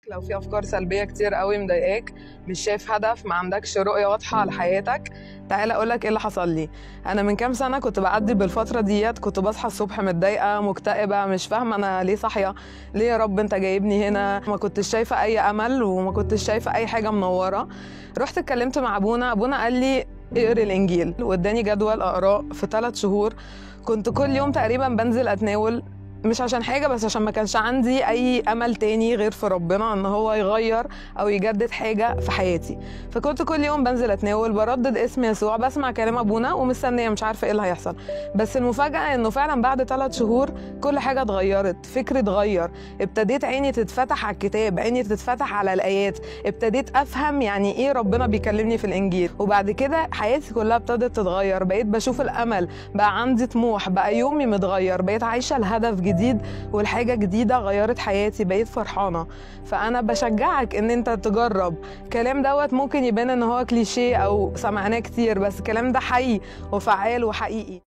لو في افكار سلبيه كتير قوي مضايقاك مش شايف هدف ما عندكش رؤيه واضحه لحياتك تعالى اقول لك ايه اللي حصل لي انا من كام سنه كنت بعدي بالفتره ديت كنت بصحى الصبح متضايقه مكتئبه مش فاهمه انا ليه صاحيه ليه يا رب انت جايبني هنا ما كنتش شايفه اي امل وما كنتش شايفه اي حاجه منوره رحت اتكلمت مع ابونا ابونا قال لي اقري الانجيل واداني جدول اقراه في ثلاث شهور كنت كل يوم تقريبا بنزل اتناول مش عشان حاجة بس عشان ما كانش عندي أي أمل تاني غير في ربنا إن هو يغير أو يجدد حاجة في حياتي فكنت كل يوم بنزل أتناول بردد اسم يسوع بسمع كلام أبونا ومستنية مش عارفة إيه اللي هيحصل بس المفاجأة إنه فعلا بعد ثلاث شهور كل حاجة اتغيرت فكري اتغير ابتديت عيني تتفتح على الكتاب عيني تتفتح على الآيات ابتديت أفهم يعني إيه ربنا بيكلمني في الإنجيل وبعد كده حياتي كلها ابتدت تتغير بقيت بشوف الأمل بقى عندي طموح بقى يومي متغير بقيت عايشة الهدف جديد والحاجه جديده غيرت حياتي بقيت فرحانه فانا بشجعك ان انت تجرب الكلام دوت ممكن يبان ان هو كليشيه او سمعناه كتير بس الكلام ده حقيقي وفعال وحقيقي